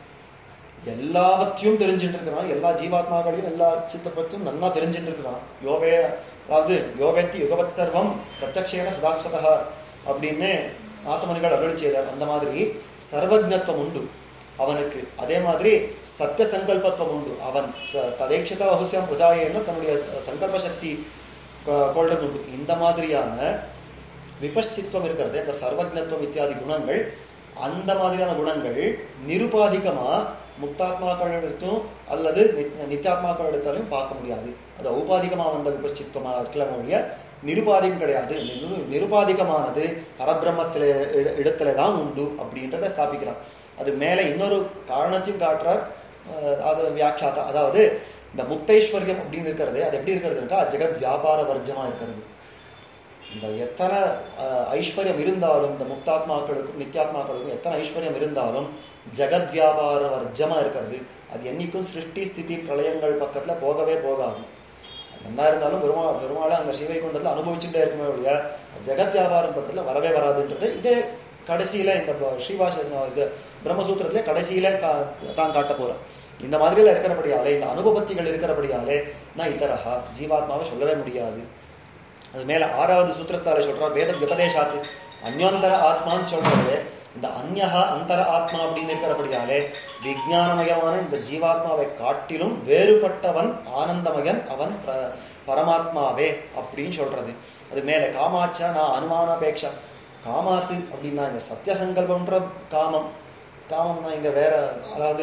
எல்லாவற்றையும் தெரிஞ்சுட்டு இருக்கிறான் எல்லா ஜீவாத்மாக்களையும் எல்லா சித்தை பற்றியும் நன்னா தெரிஞ்சுட்டு இருக்கிறான் யோவே அதாவது யோவேத்தி யுகவத் சர்வம் பிரத்யக்ஷேன சதாஸ்வதா அப்படின்னு ஆத்மனிகள் அருள் செய்தார் அந்த மாதிரி சர்வஜத்வம் உண்டு அவனுக்கு அதே மாதிரி சத்திய சங்கல்பத்துவம் உண்டு அவன் ச- ததேட்சித அவசியம் பிரஜாயன்னு தன்னுடைய ச- சங்கல்ப சக்தி கொ- கொள்றது உண்டு இந்த மாதிரியான விபஷ்சித்வம் இருக்கிறது இந்த சர்வஜத்வம் இத்தியாதி குணங்கள் அந்த மாதிரியான குணங்கள் நிருபாதிகமா முக்தாத்மாக்களிடத்தும் அல்லது நித்- நித்யாத்மாக்களிடத்தாலும் பார்க்க முடியாது அது ஔபாதிகமா வந்த விபஷ்சித்வமா இருக்கலாம் ஒழிய நிருபாதிகம் கிடையாது நிரு- நிருபாதிகமானது பரபிரம்மத்தில இட- இடத்துல தான் உண்டு அப்படின்றத ஸ்தாபிக்கிறான் அது மேலே இன்னொரு காரணத்தையும் காட்டுறார் அஹ், அது வியாக்கியாதா அதாவது இந்த முக்தைஸ்வர்யம் அப்படின்னு இருக்கிறது அது எப்படி இருக்கிறதுக்கா ஜெகத் வியாபார வர்ஜமா இருக்கிறது இந்த எத்தனை அஹ், ஐஸ்வர்யம் இருந்தாலும் இந்த முக்தாத்மாக்களுக்கும் நித்யாத்மாக்களுக்கும் எத்தனை ஐஸ்வர்யம் இருந்தாலும் ஜெகத் வியாபார வர்ஜமா இருக்கிறது அது என்னைக்கும் சிருஷ்டி ஸ்திதி பிரளயங்கள் பக்கத்துல போகவே போகாது என்ன இருந்தாலும் பெருமா பெருமாளை அந்த சிவைகுண்டத்தில் அனுபவிச்சுட்டே இருக்குமே ஒழிய ஜெகத் வியாபாரம் பக்கத்துல வரவே வராதுன்றது இதே கடைசியில இந்த ப- ஸ்ரீவாச இது பிரம்மசூத்திரத்திலே கடைசியில கா தான் காட்ட போறேன் இந்த மாதிரில இருக்கிறபடியாலே இந்த அனுபவத்திகள் இருக்கிறபடியாலே நான் இதரஹா ஜீவாத்மாவை சொல்லவே முடியாது அது மேல ஆறாவது சூத்திரத்தால சொல்றார் வேத விபதேசாத்து அந்யோந்தர ஆத்மான்னு சொல்றது இந்த அந்யஹா அந்தர ஆத்மா அப்படின்னு இருக்கிறபடியாலே விஞ்ஞானமயமான இந்த ஜீவாத்மாவை காட்டிலும் வேறுபட்டவன் ஆனந்தமயன் அவன் பிர- பரமாத்மாவே அப்படின்னு சொல்றது அது மேல காமாச்சா நான் அனுமானாபேட்சா காமாத்து அப்படின்னா இந்த சத்திய சங்கல்பம்ன்ற காமம் காமம்னா இங்க வேற அதாவது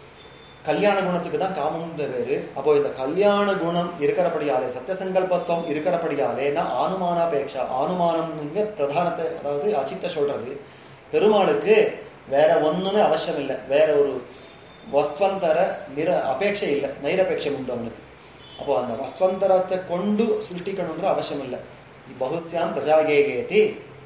கல்யாண குணத்துக்கு தான் காமம்ன்ற பேரு அப்போ இந்த கல்யாண குணம் இருக்கிறபடியாலே சத்தியசங்கல்பத்துவம் இருக்கிறபடியாலேனா ஆனுமானாபேட்சா ஆனுமானம் இங்க பிரதானத்தை அதாவது அச்சித்த சொல்றது பெருமாளுக்கு வேற ஒண்ணுமே அவசியம் இல்லை வேற ஒரு வஸ்துவந்தர நிர அபேட்சை இல்லை நைரபேட்சம் உண்டு அவனுக்கு அப்போ அந்த வஸ்துவந்தரத்தை கொண்டு சிருஷ்டிக்கணுன்ற அவசியம் இல்லை பகுஸ்யாம் பிரஜாகேகேதி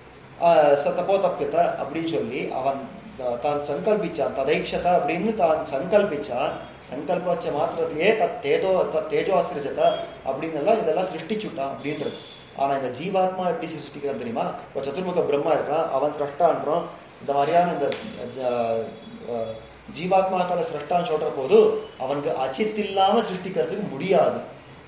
சத்தபோதப்பியத அப்படின்னு சொல்லி அவன் த- தான் சங்கல்பிச்சான் ததைக்ஷத அப்படின்னு தான் சங்கல்பிச்சான் சங்கல்பச்ச மாத்திரத்திலேயே தத் தேஜோ தத் தேஜோ அசிரிச்சத அப்படின்னு எல்லாம் இதெல்லாம் சிருஷ்டிச்சுட்டான் அப்படின்றது ஆனா இந்த ஜீவாத்மா எப்படி சிருஷ்டிக்கிறான் தெரியுமா இப்போ சதுர்முக பிரம்மா இருக்கான் அவன் சிரஷ்டான்றோம் இந்த மாதிரியான இந்த ஜ- அஹ் ஜீவாத்மாக்களை சிரஷ்டான்னு சொல்ற போது அவனுக்கு அச்சித் இல்லாம சிருஷ்டிக்கிறதுக்கு முடியாது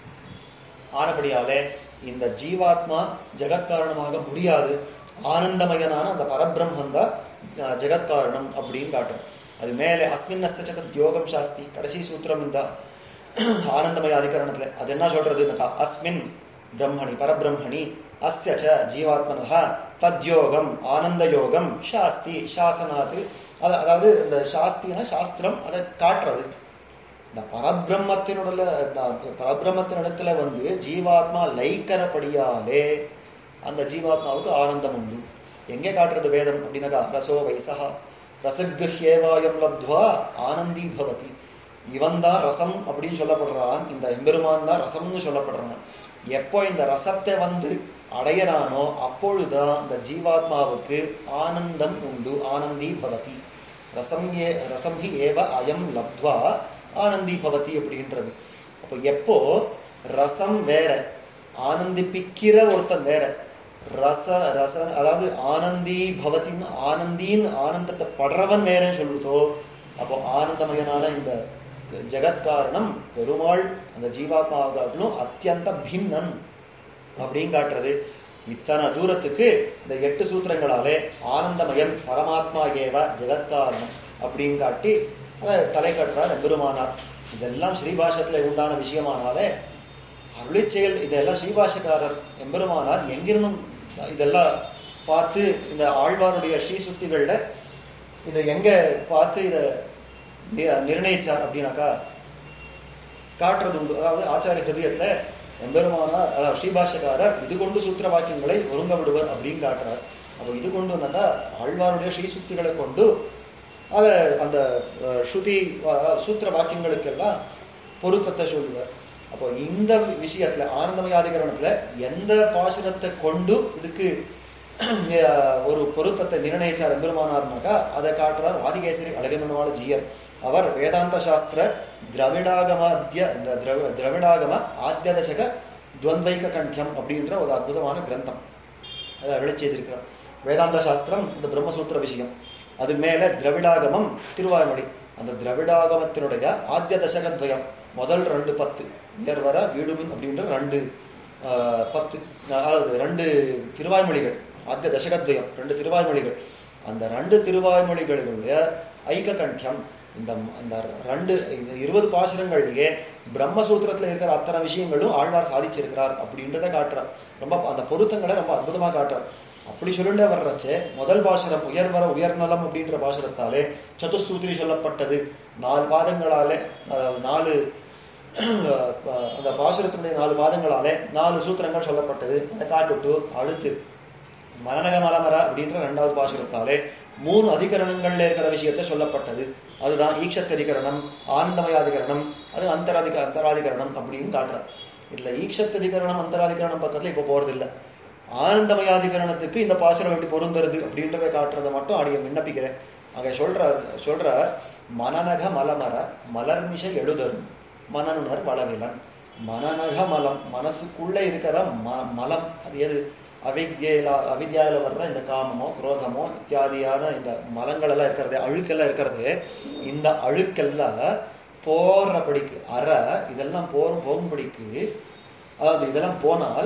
ஆனபடியாலே இந்த ஜீவாத்மா ஜெகத்காரணமாக முடியாது ஆனந்தமயனான அந்த பரபிரம்மன் தான் அஹ், ஜெகத்காரணம் அப்படின்னு காட்டும் அது மேலே அஸ்மின் அசச்சத யோகம் சாஸ்தி கடைசி சூத்திரம் இந்த ஆனந்தமய அதிகரணத்துல அது என்ன சொல்றதுன்னாக்கா அஸ்மின் பிரம்மணி பரபிரம்மணி அஸ்ய ச ஜீவாத்மனः தத்யோகம் ஆனந்த யோகம் சாஸ்தி சாசனாத்து அது அதாவது இந்த சாஸ்தினா சாஸ்திரம் அதை காட்டுறது இந்த பரபிரம்மத்தினுடைய இந்த பரபிரம்மத்தினிடத்துல வந்து ஜீவாத்மா லைக்கரப்படியாலே அந்த ஜீவாத்மாவுக்கு ஆனந்தம் உண்டு எங்கே காட்டுறது வேதம் அப்படின்னாக்கா ரசோ வைசா ரசகிருஹ்யேவாயம் லப்த்வா ஆனந்தி பவதி இவன் தான் ரசம் அப்படின்னு சொல்லப்படுறான் இந்த எம்பெருமான் தான் ரசம்னு சொல்லப்படுறான் எப்போ இந்த ரசத்தை வந்து அடையறானோ அப்பொழுதுதான் இந்த ஜீவாத்மாவுக்கு ஆனந்தம் உண்டு ஆனந்தி பவதி ரசம் ஏ ரசம் ஹி ஏவ அயம் லப்த்வா ஆனந்தி பவதி அப்படின்றது அப்போ எப்போ ரசம் வேற ஆனந்திப்பிக்கிற ஒருத்தன் வேற ரச ரச அதாவது ஆனந்தி பவத்தின் ஆனந்தின் ஆனந்தத்தை படுறவன் வேறன்னு சொல்லுதோ அப்போ ஆனந்தமயனான இந்த ஜெகத்காரணம் பெருமாள் அந்த ஜீவாத்மாவாகட்டும் அத்தியந்த பின்னன் அப்படின்னு காட்டுறது இத்தனை தூரத்துக்கு இந்த எட்டு சூத்திரங்களாலே ஆனந்தமயன் பரமாத்மா ஏவ ஜெகத்காரணம் அப்படின்னு காட்டி அதை தலை கட்டுறார் எம்பெருமானார் இதெல்லாம் ஸ்ரீபாஷத்துல உண்டான விஷயமானாலே அருளி செயல் இதெல்லாம் ஸ்ரீபாஷக்காரர் எம்பெருமானார் எங்கிருந்தும் இதெல்லாம் பார்த்து இந்த ஆழ்வாருடைய ஸ்ரீ சுத்திகள்ல இதை எங்க பார்த்து இதை நி- நிர்ணயிச்சார் அப்படின்னாக்கா காட்டுறது உண்டு அதாவது ஆச்சாரிய ஹிருதயத்துல எம்பெருமானார் அதாவது ஸ்ரீபாஷக்காரர் இது கொண்டு சூத்திர வாக்கியங்களை ஒருங்க விடுவர் அப்படின்னு காட்டுறார் அப்போ இது கொண்டுனாக்கா ஆழ்வாருடைய ஸ்ரீ சுத்திகளை கொண்டு அதை அந்த அஹ், ஸ்ருதி அஹ், சூத்திர வாக்கியங்களுக்கெல்லாம் பொருத்தத்தை சொல்லுவார் அப்போ இந்த விஷயத்துல ஆனந்தமயாதிகரணத்துல எந்த பாசுரத்தை கொண்டு இதுக்கு அஹ், ஒரு பொருத்தத்தை நிர்ணயிச்சார் எம்பெருமானார்னாக்கா அதை காட்டுறார் வாதிகேசரி அழகமனவாள ஜீயர் அவர் வேதாந்த சாஸ்திர திரவிடாகம அத்திய இந்த திரவ- திரவிடாகம ஆத்தியதசக துவந்தைக கண்டியம் அப்படின்ற ஒரு அற்புதமான கிரந்தம் அதை அருளி செய்திருக்கிறார் வேதாந்த சாஸ்திரம் இந்த பிரம்மசூத்திர விஷயம் அது மேல திரவிடாகமம் திருவாய்மொழி அந்த திரவிடாகமத்தினுடைய ஆத்திய தசகத்வயம் முதல் ரெண்டு பத்து உயர்வர வீடுமின் அப்படின்ற ரெண்டு ஆஹ், பத்து அதாவது ரெண்டு திருவாய்மொழிகள் ஆத்திய தசகத்வயம் ரெண்டு திருவாய்மொழிகள் அந்த ரெண்டு திருவாய்மொழிகளுடைய ஐக்க கண்டியம் இந்த இந்த ரெண்டு இந்த இருபது பாசுரங்கள்லயே பிரம்மசூத்திரத்துல இருக்கிற அத்தனை விஷயங்களும் ஆழ்வார் சாதிச்சிருக்கிறார் அப்படின்றத காட்டுறார் ரொம்ப அந்த பொருத்தங்களை ரொம்ப அற்புதமா காட்டுறார் அப்படி சொல்லிட்டே வர்றச்சே முதல் பாசுரம் உயர்வர உயர்நலம் அப்படின்ற பாசுரத்தாலே சதுசூத்திரி சொல்லப்பட்டது நாலு பாதங்களாலே அதாவது நாலு அஹ், அந்த பாசுரத்தினுடைய நாலு பாதங்களாலே நாலு சூத்திரங்கள் சொல்லப்பட்டது அதை காட்டுட்டு அடுத்து மரணக மலமர அப்படின்ற ரெண்டாவது பாசுரத்தாலே மூணு அதிகரணங்கள்ல இருக்கிற விஷயத்தை சொல்லப்பட்டது அதுதான் ஈக்ஷத்ததிகரணம் ஆனந்தமயாதிகரணம் அது அந்தராதிக அந்தராதிகரணம் அப்படின்னு காட்டுறார் இதுல ஈக்ஷத்ததிகரணம் அந்தராதிகரணம் பக்கத்துல இப்போ போறது இல்ல ஆனந்தமயாதிகரணத்துக்கு இந்த பாசுரம் எப்படி பொருந்துறது அப்படின்றத காட்டுறதை மட்டும் அடிய விண்ணப்பிக்கிறேன் அங்க சொல்றார் சொல்றார் மனநக மலமர மலர்மிசை எழுதரும் மனனுணர் வளவிலன் மனநக மலம் மனசுக்குள்ள இருக்கிற ம மலம் அது எது அவித்யில அவித்யாயில வர்ற இந்த காமமோ குரோதமோ இத்தியாதியான இந்த மலங்கள் எல்லாம் இருக்கிறது அழுக்கெல்லாம் இருக்கிறது இந்த அழுக்கெல்லாம் போறபடிக்கு அற இதெல்லாம் போற போகும்படிக்கு அதாவது இதெல்லாம் போனால்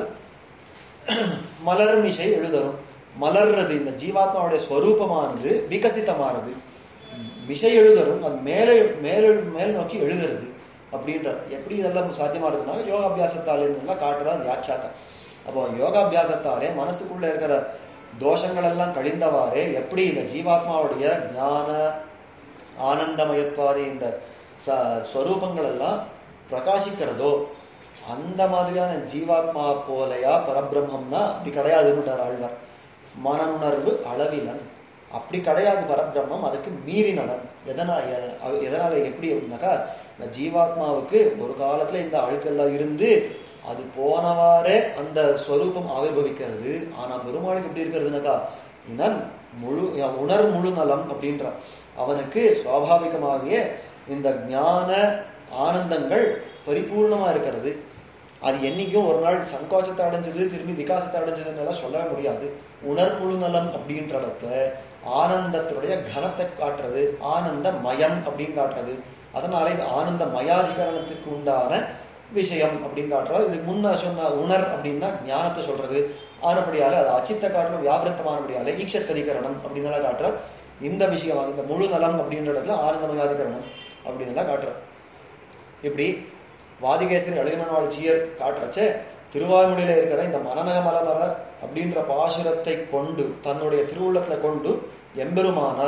மலர்மிசை எழுதரும் மலர்றது இந்த ஜீவாத்மாவுடைய ஸ்வரூபமானது விகசிதமானது மிசை எழுதரும் அது மேலே மேல் மேல் நோக்கி எழுகிறது அப்படின்றார் எப்படி இதெல்லாம் சாத்தியமானதுன்னா யோகாபியாசத்தாலே எல்லாம் காட்டுறார் வியாக்கியாத்தா அப்போ யோகாபியாசத்தாலே மனசுக்குள்ள இருக்கிற தோஷங்கள் எல்லாம் கழிந்தவாறே எப்படி இந்த ஜீவாத்மாவுடைய ஞான ஆனந்தமயத்வாதி இந்த ச ஸ்வரூபங்கள் எல்லாம் பிரகாசிக்கிறதோ அந்த மாதிரியான ஜீவாத்மா போலையா பரபிரம்மம்னா அப்படி கிடையாதுன்னுட்டார் ஆழ்வார் மனனுணர்வு அளவிலன் அப்படி கிடையாது பரபிரம்மம் அதுக்கு மீறினவன் எதனா எ- எதனால எப்படி அப்படின்னாக்கா இந்த ஜீவாத்மாவுக்கு ஒரு காலத்துல இந்த அழுக்கெல்லாம் இருந்து அது போனவாறே அந்த ஸ்வரூபம் ஆவிர்வவிக்கிறது ஆனா பெருமாளுக்கு எப்படி இருக்கிறதுனாக்கா இனன் முழு உணர் முழு நலம் அப்படின்றான் அவனுக்கு சுவாபாவிகமாகவே இந்த ஞான ஆனந்தங்கள் பரிபூர்ணமா இருக்கிறது அது என்னைக்கும் ஒரு நாள் சங்கோச்சத்தை அடைஞ்சது திரும்பி விகாசத்தை அடைஞ்சதுன்னெல்லாம் சொல்லவே முடியாது உணர் முழு நலம் அப்படின்ற இடத்துல ஆனந்தத்தினுடைய கனத்தை காட்டுறது ஆனந்த மயம் அப்படின்னு காட்டுறது அதனால இது ஆனந்த மயாதிகரணத்துக்கு உண்டான விஷயம் அப்படின்னு காட்டுறது இதுக்கு முன்ன சொன்ன உணர் அப்படின்னா ஞானத்தை சொல்றது ஆனபடியால அது அச்சித்த காட்டிலும் வியாபிரத்தமானபடியால ஈக்ஷத்ததிகரணம் அப்படின்னு காட்டுறார் இந்த விஷயம் இந்த முழு நலம் அப்படின்ற இடத்துல ஆனந்த மயாதிகரணம் அப்படின்னு காட்டுறார் இப்படி வாதிகேசரி அழகமன்வாள் ஜீயர் காட்டுறச்சே திருவாய்மொழியில இருக்கிற இந்த மனநக மலமர அப்படின்ற பாசுரத்தை கொண்டு தன்னுடைய திருவுள்ளத்துல கொண்டு எம்பெருமானார்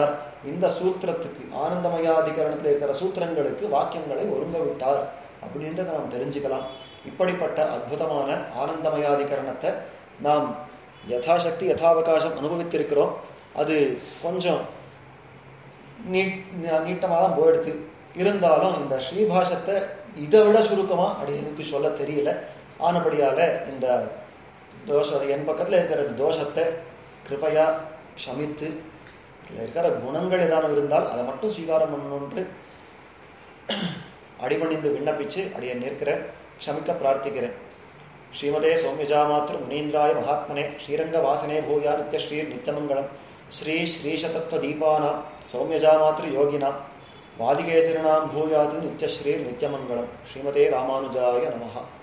இந்த சூத்திரத்துக்கு ஆனந்தமயாதிகரணத்தில் இருக்கிற சூத்திரங்களுக்கு வாக்கியங்களை ஒருங்க விட்டார் அப்படின்றத நாம் தெரிஞ்சுக்கலாம் இப்படிப்பட்ட அற்புதமான ஆனந்தமயாதிகரணத்தை நாம் யதாசக்தி யதாவகாசம் அனுபவித்திருக்கிறோம் அது கொஞ்சம் நீட் நீட்டமாக தான் போயிடுச்சு இருந்தாலும் இந்த ஸ்ரீபாஷத்தை இதை விட சுருக்கமாக அப்படி எனக்கு சொல்ல தெரியல ஆனபடியால் இந்த தோஷம் என் பக்கத்தில் இருக்கிற தோஷத்தை கிருபையா க்ஷமித்து இதில் இருக்கிற குணங்கள் ஏதானும் இருந்தால் அதை மட்டும் ஸ்வீகாரம் பண்ணணுன்று அடிபணிந்து விண்ணப்பிச்சு அடியை நிற்கிற க்ஷமிக்க பிரார்த்திக்கிறேன் ஸ்ரீமதே சௌமியஜாமாத்ரு முனீந்திராய மகாத்மனே ஸ்ரீரங்க வாசனே பூயா நித்ய ஸ்ரீ நித்யமங்கலம் ஸ்ரீ ஸ்ரீஷதத்துவ தீபானாம் சௌமியஜாமாத்ரு யோகினாம் வாதிகேசரிணாம் பூயாது நித்யஸ்ரீர் நித்யமங்கலம் ஸ்ரீமதே ராமானுஜாய நமஹா